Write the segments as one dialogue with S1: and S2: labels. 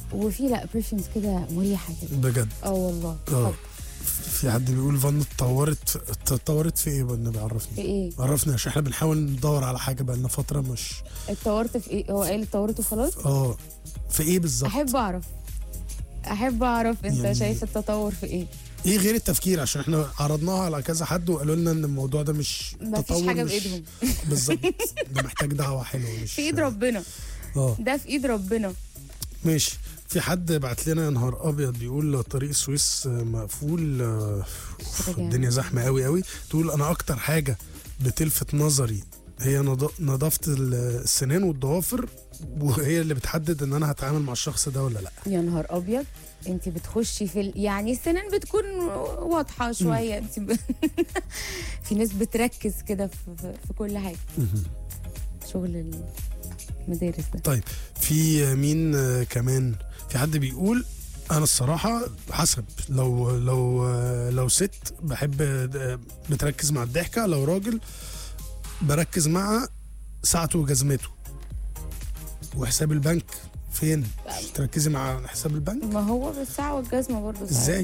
S1: وفي لا برفيومز كده مريحه كده
S2: بجد
S1: اه والله
S2: اه
S1: اتفضل.
S2: في حد بيقول فن اتطورت اتطورت في ايه بقى النبي
S1: في
S2: عرفني
S1: ايه
S2: عرفني عشان احنا بنحاول ندور على حاجه بقى لنا فتره مش
S1: اتطورت في ايه هو قال اتطورت وخلاص
S2: اه في ايه بالظبط
S1: احب اعرف احب اعرف انت
S2: يعني-
S1: شايف التطور في ايه
S2: ايه غير التفكير عشان احنا عرضناها على كذا حد وقالوا لنا ان الموضوع ده مش
S1: ما فيش
S2: تطور
S1: حاجه
S2: مش-
S1: بايدهم
S2: بالظبط ده محتاج دعوه حلوه مش
S1: في ايد ربنا
S2: اه
S1: ده في ايد ربنا
S2: ماشي في حد بعت لنا يا نهار ابيض بيقول طريق السويس مقفول آه،
S1: كده جامد.
S2: الدنيا زحمه قوي قوي تقول انا اكتر حاجه بتلفت نظري هي نض- نظافه السنان والضوافر وهي اللي بتحدد ان انا هتعامل مع الشخص ده ولا لا
S1: يا نهار ابيض انت بتخشي في ال... يعني السنان بتكون واضحه شويه انت ب... في ناس بتركز كده في... في- في كل حاجه شغل المدارس ده
S2: طيب في مين آه، كمان في حد بيقول انا الصراحه حسب لو لو آه، لو ست بحب آه، بتركز مع الضحكه لو راجل بركز مع ساعته وجزمته وحساب البنك فين مش تركزي مع حساب البنك
S1: ما هو بالساعه والجزمه برضه ساعات.
S2: ازاي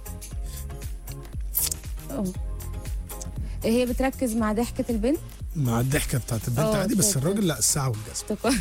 S1: اه هي بتركز مع ضحكه البنت
S2: مع الضحكه بتاعت البنت
S1: اه،
S2: عادي بس
S1: شايفة.
S2: الراجل لا الساعه والجزمه
S1: تك...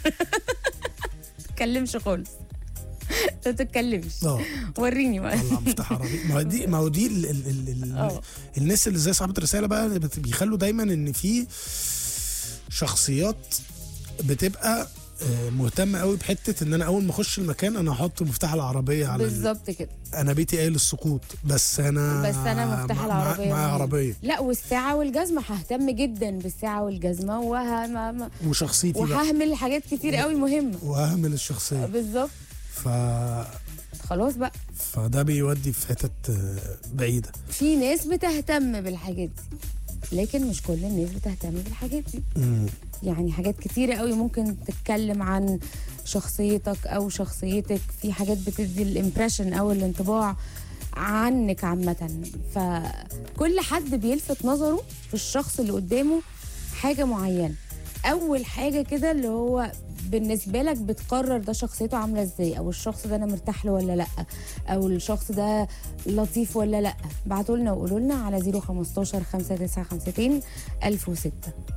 S1: تتكلمش خالص ما تتكلمش
S2: اه
S1: وريني بقى
S2: طلع مفتاح عربي ما هو دي ما هو دي ال ال ال ال
S1: اه.
S2: الناس اللي زي صاحبة الرسالة بقى اللي بت- بيخلوا دايما ان في شخصيات بتبقى آه، مهتمة قوي بحتة ان انا اول ما اخش المكان انا هحط مفتاح العربية على ال...
S1: بالظبط كده
S2: انا بيتي قايل السقوط بس انا
S1: بس أنا مفتاح
S2: مع-
S1: العربية
S2: مع
S1: مهم.
S2: عربية
S1: لا والساعة والجزمة ههتم جدا بالساعة والجزمة وه... ما... ما...
S2: وشخصيتي بقى
S1: وههمل حاجات كتير قوي مهمة
S2: واهمل الشخصية
S1: بالظبط
S2: ف...
S1: خلاص بقى
S2: فده بيودي في حتت آه، بعيدة
S1: في ناس بتهتم بالحاجات دي لكن مش كل الناس بتهتم بالحاجات دي
S2: مم.
S1: يعني حاجات كتيرة قوي ممكن تتكلم عن شخصيتك او شخصيتك في حاجات بتدي الامبريشن او الانطباع عنك عامة فكل حد بيلفت نظره في الشخص اللي قدامه حاجة معينة أول حاجة كده اللي هو بالنسبة لك بتقرر ده شخصيته عاملة ازاي أو الشخص ده أنا مرتاح له ولا لأ أو الشخص ده لطيف ولا لأ بعتوا لنا وقولوا لنا على 015 5952 1006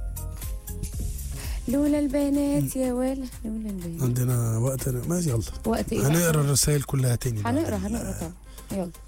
S1: لولا البنات يا ولا لولا البنات
S2: عندنا وقت ماشي يلا
S1: وقت ايه بقى؟
S2: هنقرا الرسائل كلها تاني بقى.
S1: هنقرا هنقرا طبعا يلا